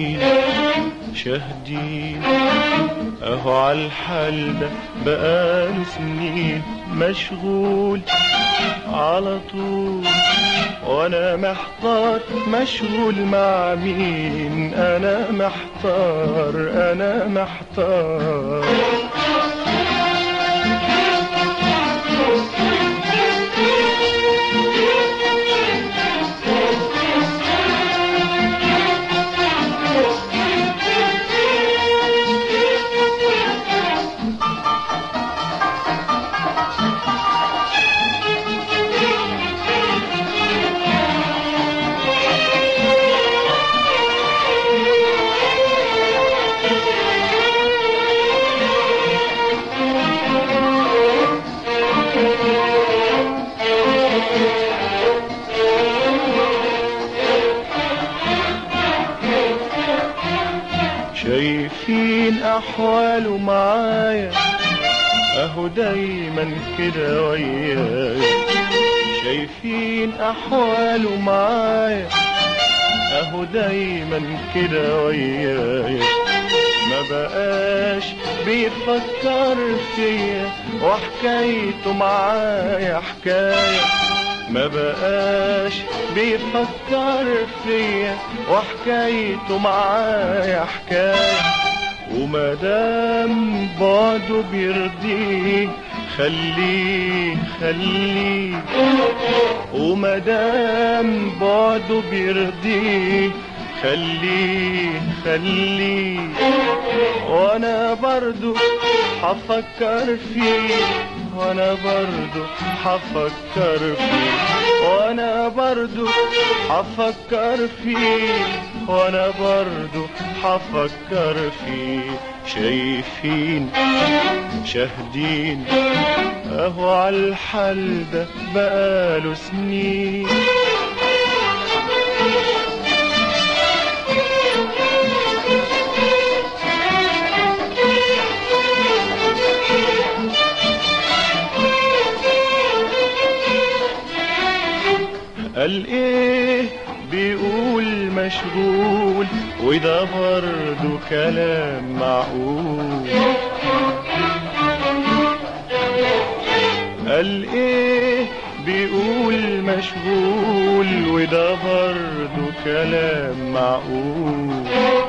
شاهدين شاهدين اهو عالحال ده بقاله سنين مشغول على طول وانا محتار مشغول مع مين انا محتار انا محتار شايفين احواله معايا اهو دايما كده وياي شايفين احواله معايا اهو دايما كده وياي ما بقاش بيفكر فيا وحكايته معايا حكايه ما بقاش بيفكر فيا وحكايته معايا حكاية ومادام بعده بيرضيه خليه خليه ومادام بعده بيرضيه خليه خليه وانا برضو حفكر فيه وانا برضو حفكر فيه وانا برضو حفكر فيه وانا برضو حفكر فيه شايفين شاهدين اهو عالحال ده بقاله سنين قال ايه بيقول مشغول وده برضه كلام معقول قال ايه بيقول مشغول وده برضه كلام معقول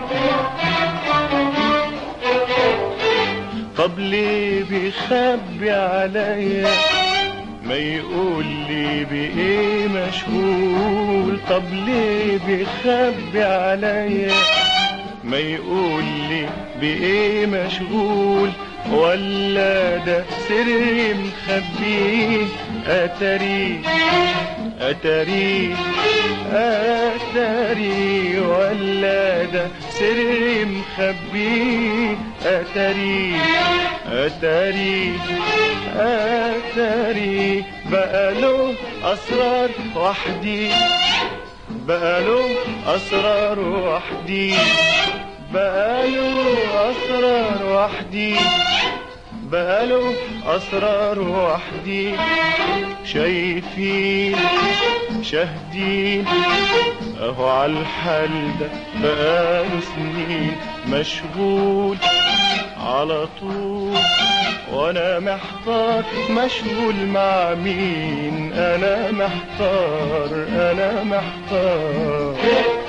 طب ليه بيخبي عليا ما يقول لي بإيه مشغول طب ليه بيخبي عليا ما يقول لي بإيه مشغول ولا ده سر مخبيه أتري أتري أتري ولا ده سر مخبيه أتري أتري أتري بقى له أسرار وحدي بقى له أسرار وحدي بقى له أسرار وحدي بقى له أسرار وحدي شايفين شاهدين أهو عالحال ده بقاله سنين مشغول على طول وانا محتار مشغول مع مين انا محتار انا محتار